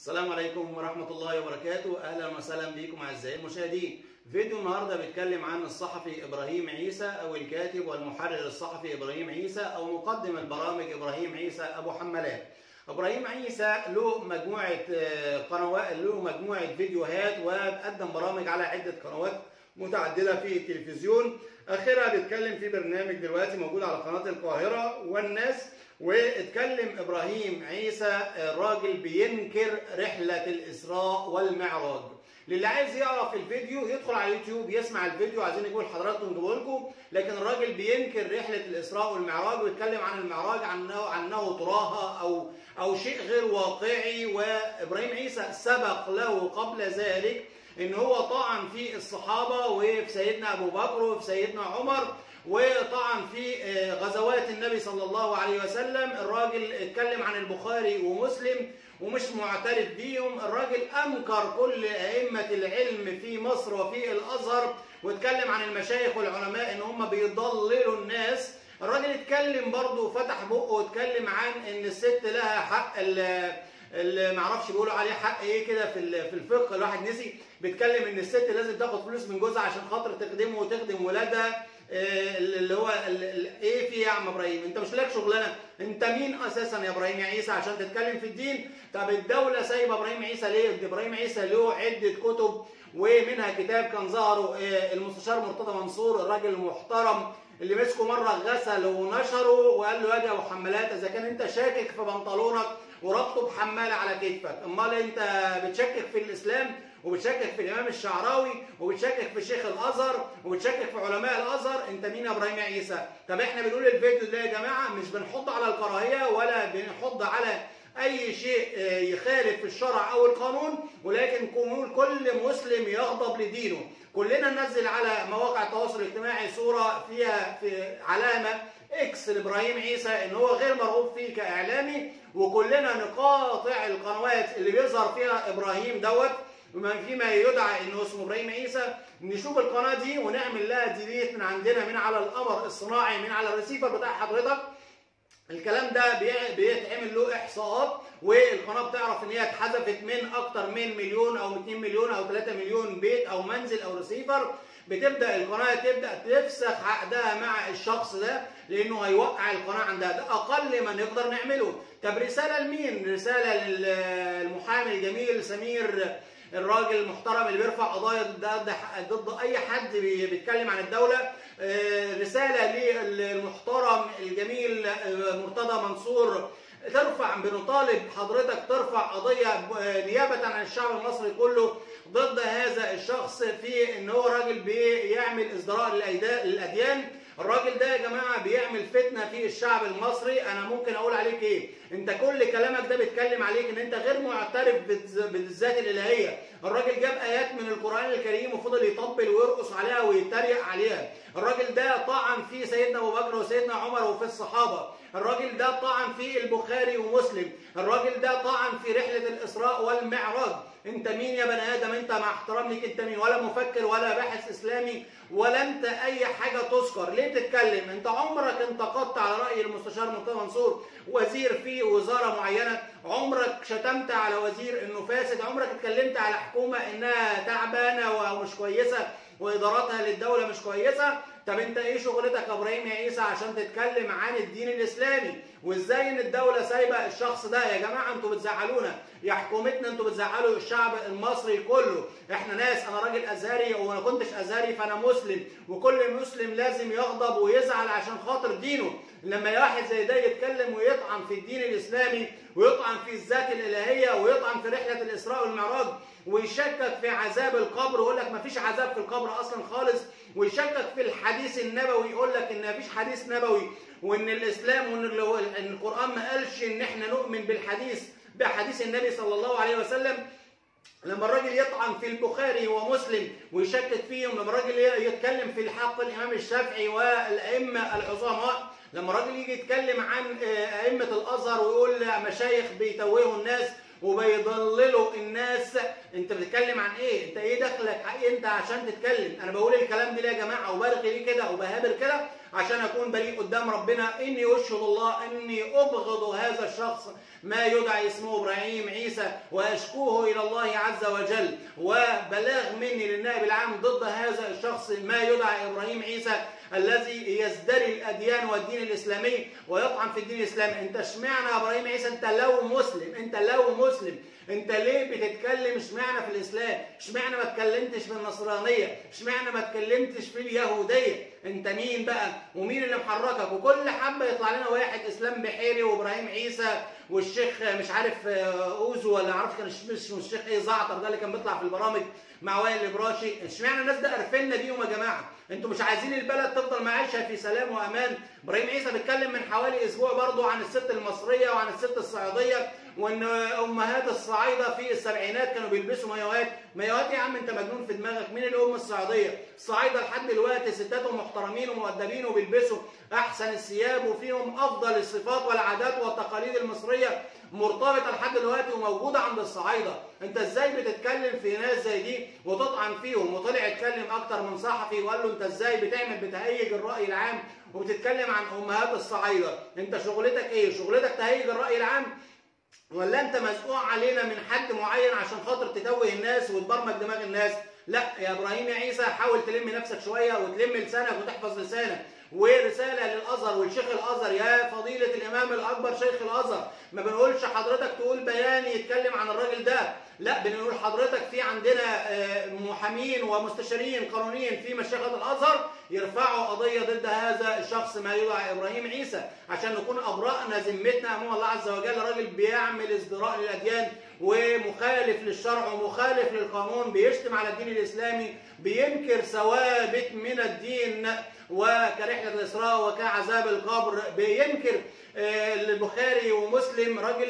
السلام عليكم ورحمة الله وبركاته أهلا وسهلا بكم أعزائي المشاهدين فيديو النهاردة بيتكلم عن الصحفي إبراهيم عيسى أو الكاتب والمحرر الصحفي إبراهيم عيسى أو مقدم البرامج إبراهيم عيسى أبو حمالات إبراهيم عيسى له مجموعة قنوات له مجموعة فيديوهات وقدم برامج على عدة قنوات متعددة في التلفزيون أخيرا بيتكلم في برنامج دلوقتي موجود على قناة القاهرة والناس واتكلم ابراهيم عيسى الراجل بينكر رحله الاسراء والمعراج للي عايز يعرف الفيديو يدخل على اليوتيوب يسمع الفيديو عايزين نقول لحضراتكم نجيبه لكم لكن الراجل بينكر رحله الاسراء والمعراج ويتكلم عن المعراج عنه عنه تراها او او شيء غير واقعي وابراهيم عيسى سبق له قبل ذلك ان هو طعن في الصحابه وفي سيدنا ابو بكر وفي سيدنا عمر وطعن في غزوات النبي صلى الله عليه وسلم الراجل اتكلم عن البخاري ومسلم ومش معترف بيهم الراجل انكر كل ائمه العلم في مصر وفي الازهر واتكلم عن المشايخ والعلماء ان هم بيضللوا الناس الراجل اتكلم برضه وفتح بقه واتكلم عن ان الست لها حق اللي معرفش بيقولوا عليه حق ايه كده في في الفقه الواحد نسي بيتكلم ان الست لازم تاخد فلوس من جوزها عشان خاطر تخدمه وتخدم ولادها اللي هو ايه في يا عم ابراهيم انت مش لك شغلانه انت مين اساسا يا ابراهيم يا عيسى عشان تتكلم في الدين طب الدوله سايبه ابراهيم عيسى ليه ابراهيم عيسى له عده كتب ومنها كتاب كان ظهره المستشار مرتضى منصور الراجل المحترم اللي مسكه مره غسل ونشره وقال له يا ابو حمالات اذا كان انت شاكك في بنطلونك وربطه بحماله على كتفك امال انت بتشكك في الاسلام وبتشكك في الامام الشعراوي وبتشكك في شيخ الازهر وبتشكك في علماء الازهر انت مين يا ابراهيم عيسى طب احنا بنقول الفيديو ده يا جماعه مش بنحض على الكراهيه ولا بنحض على اي شيء يخالف الشرع او القانون ولكن نقول كل مسلم يغضب لدينه كلنا ننزل على مواقع التواصل الاجتماعي صوره فيها في علامه اكس لابراهيم عيسى ان هو غير مرغوب فيه كاعلامي وكلنا نقاطع القنوات اللي بيظهر فيها ابراهيم دوت فيما يدعى انه اسمه ابراهيم عيسى نشوف القناه دي ونعمل لها ديليت من عندنا من على القمر الصناعي من على الريسيفر بتاع حضرتك الكلام ده بيتعمل له احصاءات والقناه بتعرف ان هي اتحذفت من اكتر من مليون او 2 مليون او 3 مليون بيت او منزل او ريسيفر بتبدا القناه تبدا تفسخ عقدها مع الشخص ده لانه هيوقع القناه عندها ده اقل ما نقدر نعمله طب رساله لمين رساله للمحامي الجميل سمير الراجل المحترم اللي بيرفع قضايا ضد ضد اي حد بيتكلم عن الدوله رساله للمحترم الجميل مرتضى منصور ترفع بنطالب حضرتك ترفع قضيه نيابه عن الشعب المصري كله ضد هذا الشخص في ان هو راجل بيعمل ازدراء للاديان الراجل ده يا جماعه بيعمل فتنه في الشعب المصري انا ممكن اقول عليك ايه انت كل كلامك ده بيتكلم عليك ان انت غير معترف بالذات الالهيه الراجل جاب ايات من القران الكريم وفضل يطبل ويرقص عليها ويتريق عليها الراجل ده طعن في سيدنا ابو بكر وسيدنا عمر وفي الصحابه الراجل ده طعن في البخاري ومسلم الراجل ده طعن في رحله الاسراء والمعراج انت مين يا بني ادم انت مع احترام ليك انت مين ولا مفكر ولا باحث اسلامي ولا انت اي حاجه تذكر ليه بتتكلم انت عمرك انتقدت على راي المستشار مرتضى منصور وزير في وزاره معينه عمرك شتمت على وزير انه فاسد عمرك اتكلمت على حكومه انها تعبانه ومش كويسه واداراتها للدوله مش كويسه طب انت ايه شغلتك يا ابراهيم يا عيسى عشان تتكلم عن الدين الاسلامي وازاي ان الدوله سايبه الشخص ده يا جماعه انتوا بتزعلونا يا حكومتنا انتوا بتزعلوا الشعب المصري كله احنا ناس انا راجل ازهري وما كنتش ازهري فانا مسلم وكل مسلم لازم يغضب ويزعل عشان خاطر دينه لما واحد زي ده يتكلم ويطعن في الدين الاسلامي ويطعن في الذات الالهيه ويطعن في رحله الاسراء والمعراج ويشكك في عذاب القبر ويقول لك مفيش عذاب في القبر اصلا خالص ويشكك في الحديث النبوي يقول لك ان مفيش حديث نبوي وان الاسلام وان ان القران ما قالش ان احنا نؤمن بالحديث بحديث النبي صلى الله عليه وسلم لما الراجل يطعن في البخاري ومسلم ويشكك فيهم لما الراجل يتكلم في حق الامام الشافعي والائمه العظماء لما الراجل يجي يتكلم عن ائمه الازهر ويقول مشايخ بيتوهوا الناس وبيضللوا الناس انت بتتكلم عن ايه انت ايه دخلك انت عشان تتكلم انا بقول الكلام ده ليه يا جماعه وبرغي ليه كده وبهابر كده عشان اكون بريء قدام ربنا اني اشهد الله اني ابغض هذا الشخص ما يدعى اسمه ابراهيم عيسى واشكوه الى الله عز وجل وبلاغ مني للنائب العام ضد هذا الشخص ما يدعى ابراهيم عيسى الذي يزدري الاديان والدين الاسلامي ويطعن في الدين الاسلامي انت اشمعنى يا ابراهيم عيسى انت لو مسلم انت لو مسلم انت ليه بتتكلم اشمعنى في الاسلام اشمعنى ما اتكلمتش في النصرانيه اشمعنى ما اتكلمتش في اليهوديه انت مين بقى ومين اللي محركك وكل حبه يطلع لنا واحد اسلام بحيري وابراهيم عيسى والشيخ مش عارف اوزو ولا عارف كان اسمه الشيخ ايه زعتر ده اللي كان بيطلع في البرامج مع وائل الابراشي اشمعنى الناس ده قرفنا بيهم يا جماعه انتوا مش عايزين البلد تفضل معيشه في سلام وامان ابراهيم عيسى بيتكلم من حوالي اسبوع برضه عن الست المصريه وعن الست الصعيديه وان امهات الصعايده في السبعينات كانوا بيلبسوا مايوهات مايوهات يا عم انت مجنون في دماغك مين الام الصعيديه الصعايده لحد دلوقتي ستاتهم محترمين ومؤدبين وبيلبسوا احسن الثياب وفيهم افضل الصفات والعادات والتقاليد المصريه مرتبطه لحد دلوقتي وموجوده عند الصعايده انت ازاي بتتكلم في ناس زي دي وتطعن فيهم وطلع اتكلم اكتر من صحفي وقال له انت ازاي بتعمل بتهيج الراي العام وبتتكلم عن امهات الصعايده انت شغلتك ايه شغلتك تهيج الراي العام ولا انت مسؤول علينا من حد معين عشان خاطر تتوه الناس وتبرمج دماغ الناس لا يا ابراهيم يا عيسى حاول تلم نفسك شويه وتلم لسانك وتحفظ لسانك ورساله للازهر والشيخ الازهر يا فضيله الامام الاكبر شيخ الازهر ما بنقولش حضرتك تقول بيان يتكلم عن الراجل ده لا بنقول حضرتك في عندنا محامين ومستشارين قانونيين في مشيخه الازهر يرفعوا قضيه ضد هذا الشخص ما يدعى ابراهيم عيسى عشان نكون ابرأنا ذمتنا امام الله عز وجل راجل بيعمل ازدراء للاديان ومخالف للشرع ومخالف للقانون بيشتم على الدين الاسلامي بينكر ثوابت من الدين وكرحله الاسراء وكعذاب القبر بينكر البخاري ومسلم راجل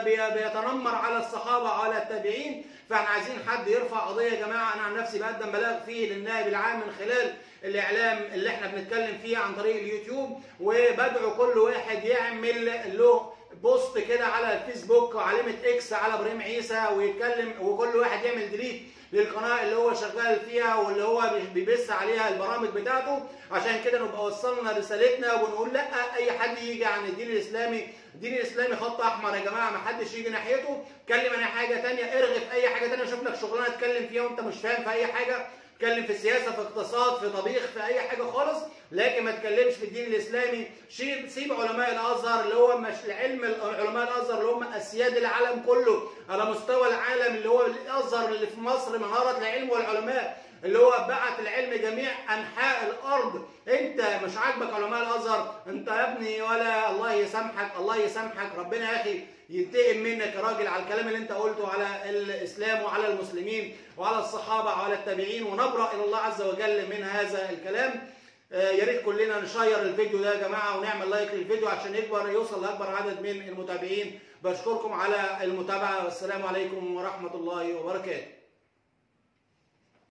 بيتنمر على الصحابه وعلى التابعين فاحنا عايزين حد يرفع قضيه يا جماعه انا عن نفسي بقدم بلاغ فيه للنائب العام من خلال الاعلام اللي احنا بنتكلم فيه عن طريق اليوتيوب وبدعو كل واحد يعمل له بوست كده على الفيسبوك وعلامه اكس على ابراهيم عيسى ويتكلم وكل واحد يعمل ديليت للقناه اللي هو شغال فيها واللي هو بيبث عليها البرامج بتاعته عشان كده نبقى وصلنا رسالتنا ونقول لا اي حد يجي عن الدين الاسلامي الدين الاسلامي خط احمر يا جماعه ما حدش يجي ناحيته اتكلم عن حاجه ثانيه ارغي في اي حاجه ثانيه شوف لك شغلانه اتكلم فيها وانت مش فاهم في اي حاجه اتكلم في السياسه في اقتصاد في طبيخ في اي حاجه خالص لكن ما تكلمش في الدين الاسلامي سيب علماء الازهر اللي هو مش العلم علماء الازهر اللي هم اسياد العالم كله على مستوى العالم اللي هو الازهر اللي في مصر مناره العلم والعلماء اللي هو بعت العلم جميع انحاء الارض انت مش عاجبك علماء الازهر انت يا ابني ولا الله يسامحك الله يسامحك ربنا يا اخي ينتقم منك يا راجل على الكلام اللي انت قلته على الاسلام وعلى المسلمين وعلى الصحابه وعلى التابعين ونبرا الى الله عز وجل من هذا الكلام يا ريت كلنا نشير الفيديو ده يا جماعه ونعمل لايك للفيديو عشان يكبر يوصل لاكبر عدد من المتابعين بشكركم على المتابعه والسلام عليكم ورحمه الله وبركاته